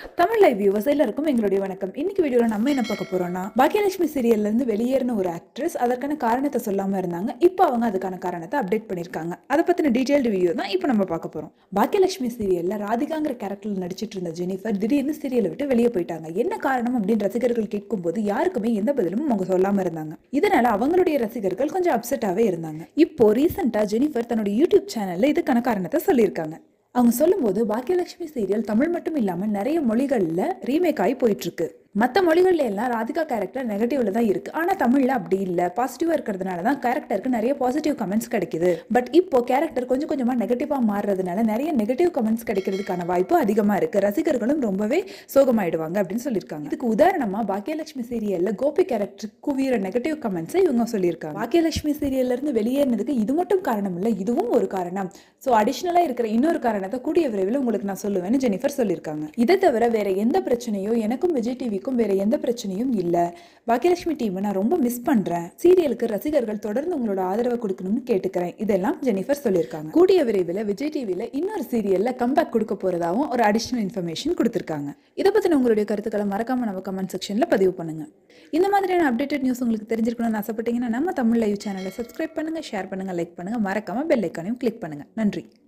Tamil live viewers எல்லாருக்கும் எங்களுடைய வணக்கம் இன்னைக்கு வீடியோவில் நம்ம என்ன பார்க்க போறோம்னா பாக்கியலட்சுமி சீரியல்ல இருந்து வெளியேறின ஒரு ஆக்ட்ரஸ் அதற்கான காரணத்தை சொல்லாம இருந்தாங்க இப்போ அவங்க அதுக்கான காரணத்தை அப்டேட் பண்ணியிருக்காங்க அதை பத்தின டீடைல்டு வீடியோ தான் இப்போ நம்ம பார்க்க போறோம் பாக்கியலட்சுமி சீரியல்ல ராதிகாங்கிற கேரக்டர்ல நடிச்சிட்டு இருந்த ஜெனிஃபர் திடீர்னு சீரியலை விட்டு வெளியே போயிட்டாங்க என்ன காரணம் அப்படின்னு ரசிகர்கள் கேட்கும்போது யாருக்குமே எந்த பதிலும் அவங்க சொல்லாம இருந்தாங்க இதனால அவங்களுடைய ரசிகர்கள் கொஞ்சம் அப்செட்டாவே இருந்தாங்க இப்போ ரீசெண்டா ஜெனிஃபர் தன்னோட யூடியூப் சேனல்ல இதுக்கான காரணத்தை சொல்லியிருக்காங்க அவங்க சொல்லும்போது பாக்கியலட்சுமி சீரியல் தமிழ் மட்டும் இல்லாமல் நிறைய மொழிகளில் ரீமேக் ஆகி போயிட்டு இருக்கு மற்ற மொழிகள்ல எல்லாம் ராதிகா கேரக்டர் நெகட்டிவ்ல தான் இருக்கு ஆனால் தமிழில் அப்படி இல்லை பாசிட்டிவாக இருக்கிறதுனால தான் கேரக்டருக்கு நிறைய பாசிட்டிவ் கமெண்ட்ஸ் கிடைக்குது பட் இப்போ கேரக்டர் கொஞ்சம் கொஞ்சமாக நெகட்டிவாக மாறுறதுனால நிறைய நெகட்டிவ் கமெண்ட்ஸ் கிடைக்கிறதுக்கான வாய்ப்பு அதிகமாக இருக்கு ரசிகர்களும் ரொம்பவே சோகமாயிடுவாங்க அப்படின்னு சொல்லியிருக்காங்க இதுக்கு உதாரணமாக பாக்கியலட்சுமி சீரியல்ல கோபி கேரக்டருக்கு குவியிற நெகட்டிவ் கமெண்ட்ஸை இவங்க சொல்லியிருக்காங்க பாக்கியலட்சுமி சீரியல்ல இருந்து வெளியேறினதுக்கு இது மட்டும் காரணம் இல்லை இதுவும் ஒரு காரணம் ஸோ அடிஷ்னலாக இருக்கிற இன்னொரு காரணத்தை கூடிய விரைவில் உங்களுக்கு நான் சொல்லுவேன்னு ஜெனிஃபர் சொல்லியிருக்காங்க இதை தவிர வேற எந்த பிரச்சனையோ எனக்கும் விஜய் டிவிக்கும் வேற எந்த பிரச்சனையும் இல்லை பாக்கியலட்சுமி டீமை நான் ரொம்ப மிஸ் பண்றேன் சீரியலுக்கு ரசிகர்கள் தொடர்ந்து உங்களோட ஆதரவை கொடுக்கணும்னு கேட்டுக்கிறேன் இதெல்லாம் ஜெனிஃபர் சொல்லியிருக்காங்க கூடிய விரைவில் விஜய் டிவியில் இன்னொரு சீரியல்ல கம்பேக் கொடுக்க போறதாவும் ஒரு அடிஷ்னல் இன்ஃபர்மேஷன் கொடுத்துருக்காங்க இதை பத்தின உங்களுடைய கருத்துக்களை மறக்காம நம்ம கமெண்ட் செக்ஷன்ல பதிவு பண்ணுங்க இந்த மாதிரியான அப்டேட்டட் நியூஸ் உங்களுக்கு தெரிஞ்சிருக்கணும்னு ஆசைப்பட்டீங்கன்னா நம்ம தமிழ் லைவ் சேனலை சப்ஸ்கிரைப் பண்ணுங்க ஷேர் பண்ணுங்க லைக் பண்ணுங்க மறக்காம பெல் ஐக்கானையும் கிளிக் பண்ணுங்க நன்றி